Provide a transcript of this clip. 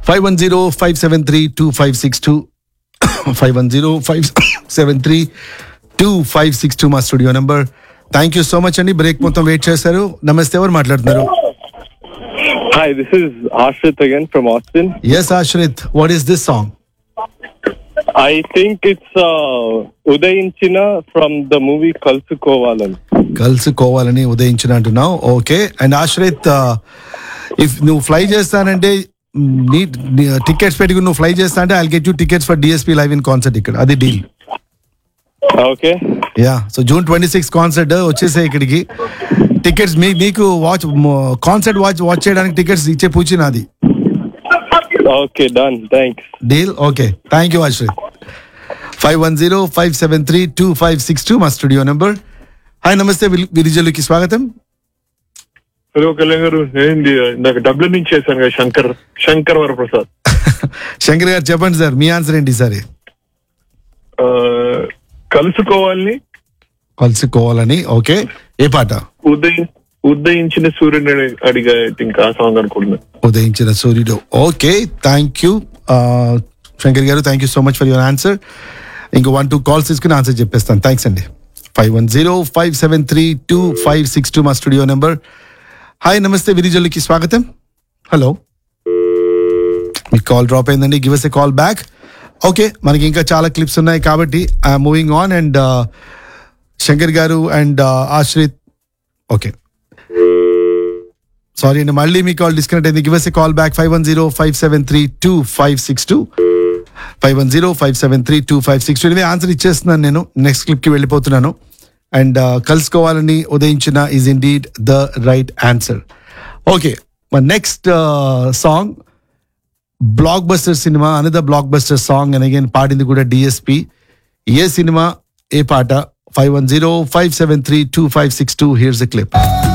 Five one zero five seven three two five six two five one zero five seven three two five six two మా studio number thank you so much అండి break మొత్తం wait చేశారు నమస్తే ఎవరు మాట్లాడుతున్నారు Hi, this is Ashrit again from Austin. Yes Ashrith what is this song I think it's uh, Udayinchina from the movie Kalsukovalan. కలుసుకోవాలని ఉదయించిన అంటున్నావు ఓకే అండ్ ఆశ్రిత్ ఇఫ్ నువ్వు ఫ్లై చేస్తానంటే నీ టికెట్స్ పెట్టుకుని నువ్వు ఫ్లై చేస్తా అంటే I get you tickets for DSP live in concert ఇక్కడ అది deal Okay. Yeah so June twenty six concert వచ్చేసే ఇక్కడికి టికెట్స్ మీ మీకు వాచ్ కాన్సర్ట్ వాచ్ వాచ్ చేయడానికి టికెట్స్ ఇచ్చే పూచి నాది Okay, done. Thanks. Deal okay thank you Ashrith five one zero five seven three two five six two మా studio number hi నమస్తే విల్- విరిజలుకి స్వాగతం హలో కళ్యాణ్ గారు ఏంది నాకు డబ్బుల నుంచి చేశాను కదా శంకర్ శంకర్ వరప్రసాద్ శంకర్ గారు చెప్పండి సార్ మీ ఆన్సర్ ఏంటి సార్ ఆ, కలుసుకోవాలని కలుసుకోవాలని ఓకే ఏ పాట ఉదయం ఉదయించిన సూర్యుని అడి- అడిగా ఇంకా ఆ సాంగ్ అనుకుంటున్నా ఉదయించిన సూర్యుడు ఓకే థ్యాంక్ యూ శంకర్ గారు thank you so much for your answer ఇంకో వన్ టూ కాల్స్ తీసుకుని ఆన్సర్ చెప్పేస్తాను థ్యాంక్స్ అండి five one zero five seven three two five six two మా స్టూడియో నెంబర్ హాయ్ నమస్తే విరిజల్లుకి స్వాగతం హలో మీ కాల్ డ్రాప్ అయిందండి give us a call back okay మనకి ఇంకా చాలా క్లిప్స్ ఉన్నాయి కాబట్టి I'm moving on and Shankar గారు అండ్ ఆశ్రిత్ ఓకే సారీ అండి మళ్ళీ మీ కాల్ డిస్కనెక్ట్ అయింది give us a call back five one zero five seven three two five six two five one zero five seven three two five six two answer ఇచ్చేస్తున్నాను నేను next క్లిప్కి వెళ్ళిపోతున్నాను and కలుసుకోవాలని ఉదయించిన is indeed the right answer okay మన next song blockbuster సినిమా another blockbuster song and again పాడింది కూడా డిఎస్పి ఏ సినిమా ఏ పాట five one zero five seven three two five six two here's a clip